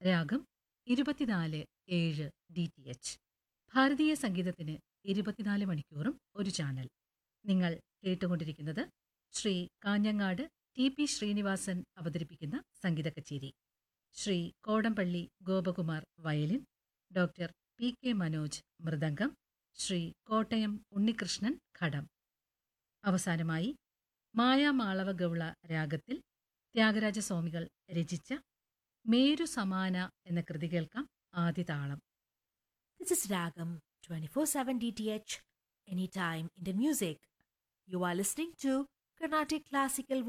രാഗം ഇരുപത്തിനാല് ഏഴ് ഡി ടി എച്ച് ഭാരതീയ സംഗീതത്തിന് ഇരുപത്തിനാല് മണിക്കൂറും ഒരു ചാനൽ നിങ്ങൾ കേട്ടുകൊണ്ടിരിക്കുന്നത് ശ്രീ കാഞ്ഞങ്ങാട് ടി പി ശ്രീനിവാസൻ അവതരിപ്പിക്കുന്ന സംഗീത കച്ചേരി Sri Kodampally Gopakumar violin doctor P K Manoj mridangam Sri Kottayam Unnikrishnan ghatam അവസാനമായി മായാമാളവ ഗൗള രാഗത്തിൽ ത്യാഗരാജസ്വാമികൾ രചിച്ച മേരു സമാന എന്ന കൃതി കേൾക്കാം ആദ്യ താളം This is Ragam 24/7 DTH anytime Indian music. You are listening to Carnatic Classical